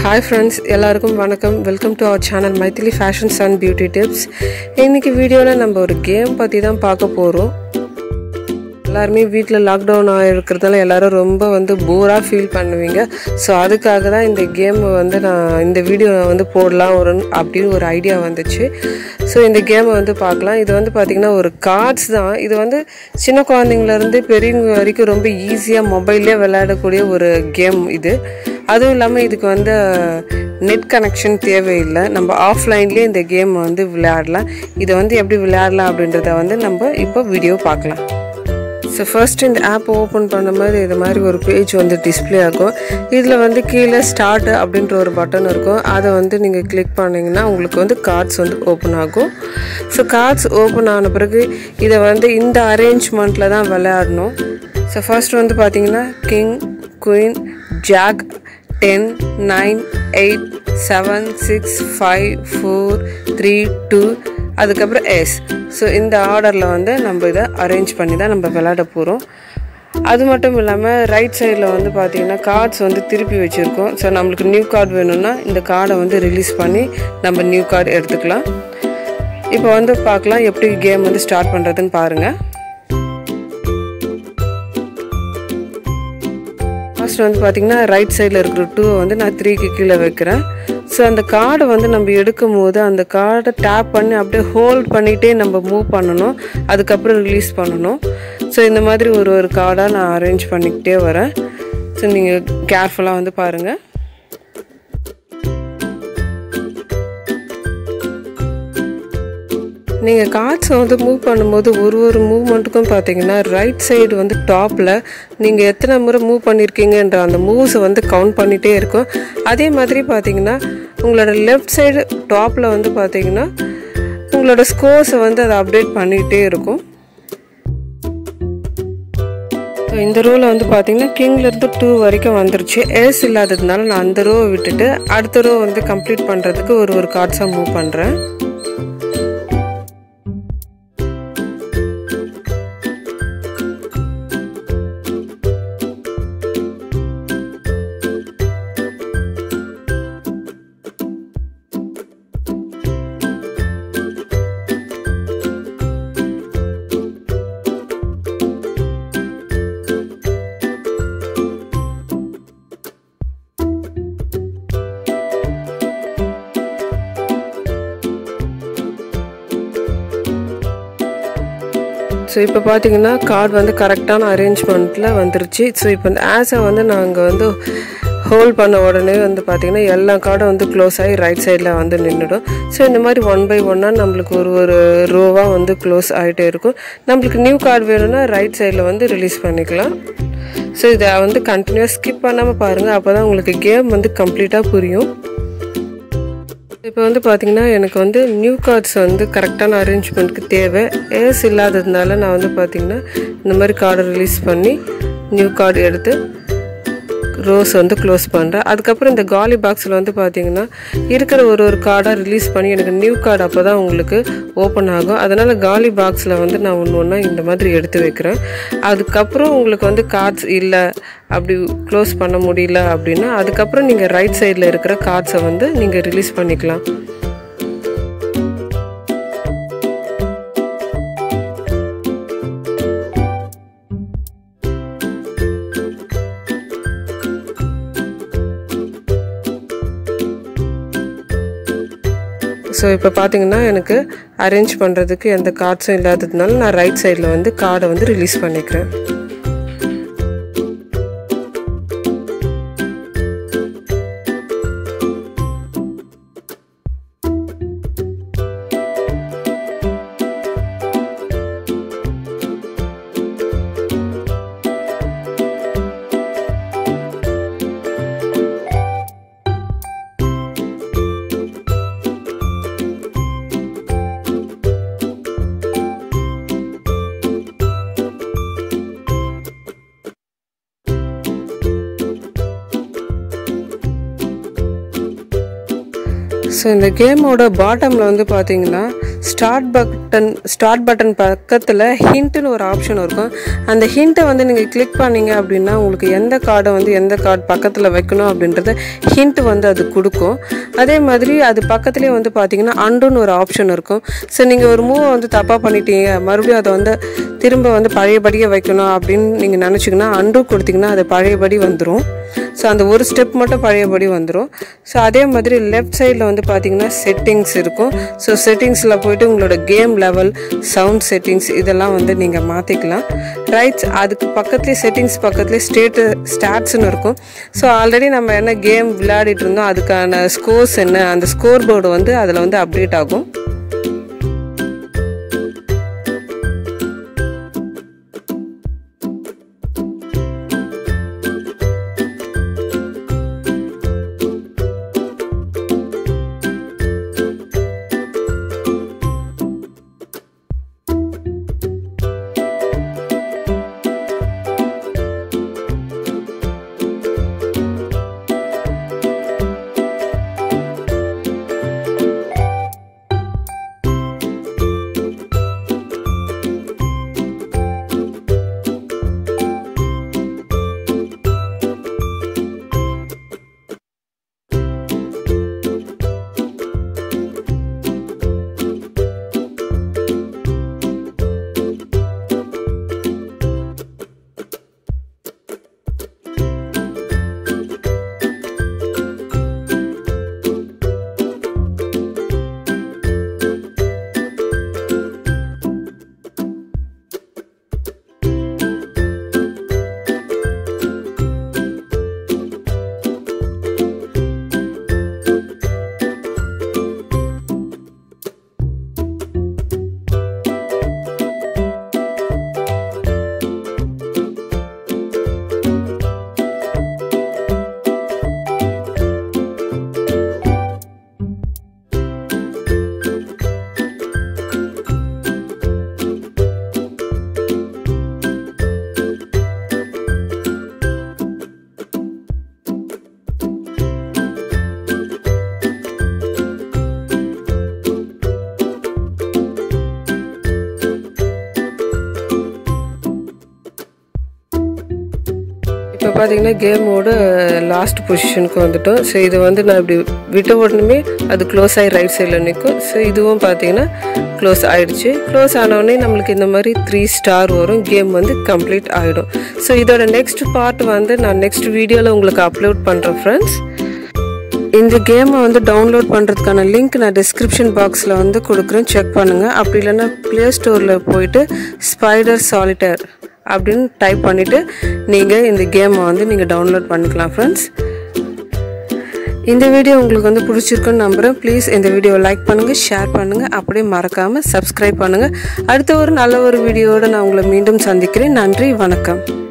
hi friends எல்லாருக்கும் வணக்கம் welcome to our channel Maithili fashions and beauty tips இன்னைக்கு வீடியோவில் நம்ம ஒரு கேம் பற்றி தான் பார்க்க போகிறோம் எல்லாருமே வீட்டில் லாக்டவுன் ஆகிருக்கிறதால எல்லாரும் ரொம்ப வந்து போராக ஃபீல் பண்ணுவீங்க ஸோ அதுக்காக தான் இந்த கேம் வந்து நான் இந்த வீடியோ வந்து போடலாம் ஒரு அப்படின்னு ஒரு ஐடியா வந்துச்சு ஸோ இந்த கேமை வந்து பார்க்கலாம் இது வந்து பார்த்திங்கன்னா ஒரு கார்ட்ஸ் தான் இது வந்து சின்ன குழந்தைங்கலேருந்து பெரியவங்க வரைக்கும் ரொம்ப ஈஸியாக மொபைல்லே விளையாடக்கூடிய ஒரு கேம் இது அதுவும் இல்லாமல் இதுக்கு வந்து நெட் கனெக்ஷன் தேவையில்லை நம்ம ஆஃப்லைன்லேயே இந்த கேம் வந்து விளையாடலாம் இதை வந்து எப்படி விளையாடலாம் அப்படின்றத வந்து நம்ம இப்போ வீடியோ பார்க்கலாம் ஸோ ஃபர்ஸ்ட் இந்த ஆப் ஓப்பன் பண்ண மாதிரி இது மாதிரி ஒரு பேஜ் வந்து டிஸ்பிளே ஆகும் இதில் வந்து கீழே ஸ்டார்ட் அப்படின்ற ஒரு பட்டன் இருக்கும் அதை வந்து நீங்கள் கிளிக் பண்ணிங்கன்னா உங்களுக்கு வந்து கார்ட்ஸ் வந்து ஓப்பன் ஆகும் ஸோ கார்ட்ஸ் ஓப்பன் ஆன பிறகு இதை வந்து இந்த அரேஞ்ச்மெண்ட்டில் தான் விளையாடணும் ஸோ ஃபர்ஸ்ட் வந்து பார்த்தீங்கன்னா king queen jack ten nine eight seven six five four three two அதுக்கப்புறம் எஸ் ஸோ இந்த ஆர்டரில் வந்து நம்ம இதை அரேஞ்ச் பண்ணி தான் நம்ம விளையாட போகிறோம் அது மட்டும் இல்லாமல் ரைட் சைடில் வந்து பார்த்திங்கன்னா கார்ட்ஸ் வந்து திருப்பி வச்சுருக்கோம் ஸோ நம்மளுக்கு நியூ கார்டு வேணும்னா இந்த கார்டை வந்து ரிலீஸ் பண்ணி நம்ம நியூ கார்டு எடுத்துக்கலாம் இப்போ வந்து பார்க்கலாம் எப்படி கேம் வந்து ஸ்டார்ட் பண்ணுறதுன்னு பாருங்கள் ஃபர்ஸ்ட் வந்து பார்த்திங்கன்னா ரைட் சைடில் இருக்கிற டூவை வந்து நான் த்ரீக்கு கீழே வைக்கிறேன் ஸோ அந்த கார்டை வந்து நம்ம எடுக்கும் போது அந்த கார்டை டேப் பண்ணி அப்படியே ஹோல்ட் பண்ணிகிட்டே நம்ம மூவ் பண்ணணும் அதுக்கப்புறம் ரிலீஸ் பண்ணணும் ஸோ இந்த மாதிரி ஒரு ஒரு கார்டாக நான் அரேஞ்ச் பண்ணிக்கிட்டே வரேன் ஸோ நீங்கள் கேர்ஃபுல்லாக வந்து பாருங்கள் நீங்கள் கார்ட்ஸை வந்து மூவ் பண்ணும்போது ஒரு ஒரு மூவ்மெண்ட்டுக்கும் பார்த்தீங்கன்னா ரைட் சைடு வந்து டாப்பில் நீங்கள் எத்தனை முறை மூவ் பண்ணியிருக்கீங்கன்ற அந்த மூவ்ஸை வந்து கவுண்ட் பண்ணிகிட்டே இருக்கும் அதே மாதிரி பார்த்தீங்கன்னா உங்களோட லெஃப்ட் சைடு டாப்பில் வந்து பார்த்தீங்கன்னா உங்களோட ஸ்கோர்ஸை வந்து அதை அப்டேட் பண்ணிகிட்டே இருக்கும் இந்த ரோவில் வந்து பார்த்தீங்கன்னா கிங்லேருந்து டூ வரைக்கும் வந்துருச்சு ஏஸ் இல்லாததுனால நான் அந்த ரோவை விட்டுட்டு அடுத்த ரோ வந்து கம்ப்ளீட் பண்ணுறதுக்கு ஒரு ஒரு கார்ட்ஸாக மூவ் பண்ணுறேன் ஸோ இப்போ பார்த்தீங்கன்னா கார்டு வந்து கரெக்டான அரேஞ்ச்மெண்ட்டில் வந்துருச்சு ஸோ இப்போ இந்த ஆஸை வந்து நாங்கள் வந்து ஹோல்ட் பண்ண உடனே வந்து பார்த்திங்கன்னா எல்லா கார்டும் வந்து க்ளோஸ் ஆகி ரைட் சைடில் வந்து நின்றுடும் ஸோ இந்த மாதிரி ஒன் பை ஒன்னாக நம்மளுக்கு ஒரு ஒரு ரோவாக வந்து க்ளோஸ் ஆகிட்டே இருக்கும் நம்மளுக்கு நியூ கார்டு வேணும்னா ரைட் சைடில் வந்து ரிலீஸ் பண்ணிக்கலாம் ஸோ இதை வந்து கண்டினியூஸ் ஸ்கிப் பண்ணாமல் பாருங்கள் அப்போ தான் உங்களுக்கு கேம் வந்து கம்ப்ளீட்டாக புரியும் இப்போ வந்து பார்த்திங்கன்னா எனக்கு வந்து நியூ கார்ட்ஸ் வந்து கரெக்டான அரேஞ்ச்மெண்ட்டுக்கு தேவை ஏஸ் இல்லாததுனால நான் வந்து பார்த்திங்கன்னா இந்த மாதிரி கார்டை ரிலீஸ் பண்ணி நியூ கார்டு எடுத்து ரோஸ் வந்து க்ளோஸ் பண்ணுறேன் அதுக்கப்புறம் இந்த காலி பாக்ஸில் வந்து பார்த்தீங்கன்னா இருக்கிற ஒரு ஒரு கார்டாக ரிலீஸ் பண்ணி எனக்கு நியூ கார்டு அப்போ தான் உங்களுக்கு ஓப்பன் ஆகும் அதனால் காலி பாக்ஸில் வந்து நான் ஒன்று ஒன்றா இந்த மாதிரி எடுத்து வைக்கிறேன் அதுக்கப்புறம் உங்களுக்கு வந்து கார்ட்ஸ் இல்லை அப்படி க்ளோஸ் பண்ண முடியல அப்படின்னா அதுக்கப்புறம் நீங்கள் ரைட் சைடில் இருக்கிற கார்ட்ஸை வந்து நீங்கள் ரிலீஸ் பண்ணிக்கலாம் ஸோ இப்போ பார்த்தீங்கன்னா எனக்கு அரேஞ்ச் பண்ணுறதுக்கு எந்த கார்ட்ஸும் இல்லாததுனால நான் ரைட் சைடில் வந்து கார்டை வந்து ரிலீஸ் பண்ணிக்கிறேன் ஸோ இந்த கேமோட பாட்டமில் வந்து பார்த்தீங்கன்னா ஸ்டார்ட் பட்டன் ஸ்டார்ட் பட்டன் பக்கத்தில் ஹிண்ட்டுன்னு ஒரு ஆப்ஷன் இருக்கும் அந்த ஹிண்ட்டை வந்து நீங்கள் கிளிக் பண்ணீங்க அப்படின்னா உங்களுக்கு எந்த கார்டை வந்து எந்த கார்டு பக்கத்தில் வைக்கணும் அப்படின்றத ஹிண்ட் வந்து அது கொடுக்கும் அதே மாதிரி அது பக்கத்துலேயே வந்து பார்த்தீங்கன்னா அண்டுன்னு ஒரு ஆப்ஷன் இருக்கும் ஸோ நீங்கள் ஒரு மூவை வந்து தப்பாக பண்ணிட்டீங்க மறுபடியும் அதை வந்து திரும்ப வந்து பழையபடியே வைக்கணும் அப்படின்னு நீங்கள் நினச்சிங்கன்னா அண்டு கொடுத்தீங்கன்னா அது பழையபடி வந்துடும் ஸோ அந்த ஒரு ஸ்டெப் மட்டும் பழையபடி வந்துடும் ஸோ அதே மாதிரி லெஃப்ட் சைடில் வந்து பார்த்தீங்கன்னா செட்டிங்ஸ் இருக்கும் ஸோ செட்டிங்ஸில் போயிட்டு உங்களோட கேம் லெவல் சவுண்ட் செட்டிங்ஸ் இதெல்லாம் வந்து நீங்கள் மாற்றிக்கலாம் ரைட்ஸ் அதுக்கு பக்கத்துலேயே செட்டிங்ஸ் பக்கத்துலேயே ஸ்டேட்டு ஸ்டாட்ஸ்னு இருக்கும் ஸோ ஆல்ரெடி நம்ம என்ன கேம் விளையாடிட்டு இருந்தோம் அதுக்கான ஸ்கோர்ஸ் என்ன அந்த ஸ்கோர் போர்டு வந்து அதில் வந்து அப்டேட் ஆகும் இப்போ பார்த்தீங்கன்னா கேமோட லாஸ்ட் பொசிஷனுக்கு வந்துட்டோம் ஸோ இது வந்து நான் இப்படி விட்ட உடனே அது க்ளோஸ் ஆகி ரைட் சைடில் நிற்கும் ஸோ இதுவும் பார்த்தீங்கன்னா க்ளோஸ் ஆகிடுச்சு க்ளோஸ் ஆனவுடனே நம்மளுக்கு இந்த மாதிரி த்ரீ ஸ்டார் வரும் கேம் வந்து கம்ப்ளீட் ஆகிடும் ஸோ இதோட நெக்ஸ்ட் பார்ட் வந்து நான் நெக்ஸ்ட் வீடியோவில் உங்களுக்கு அப்லோட் பண்ணுறேன் ஃப்ரெண்ட்ஸ் இந்த கேமை வந்து டவுன்லோட் பண்ணுறதுக்கான லிங்க் நான் டிஸ்கிரிப்ஷன் பாக்ஸில் வந்து கொடுக்குறேன் செக் பண்ணுங்கள் அப்படி இல்லைன்னா ப்ளே ஸ்டோரில் போயிட்டு ஸ்பைடர் சாலிட்டர் அப்படின்னு டைப் பண்ணிவிட்டு நீங்கள் இந்த கேமை வந்து நீங்கள் டவுன்லோட் பண்ணிக்கலாம் ஃப்ரெண்ட்ஸ் இந்த வீடியோ உங்களுக்கு வந்து பிடிச்சிருக்குன்னு நம்புகிறேன் ப்ளீஸ் இந்த வீடியோவை லைக் பண்ணுங்கள் ஷேர் பண்ணுங்கள் அப்படியே மறக்காமல் சப்ஸ்கிரைப் பண்ணுங்கள் அடுத்த ஒரு நல்ல ஒரு வீடியோவோடு நான் உங்களை மீண்டும் சந்திக்கிறேன் நன்றி வணக்கம்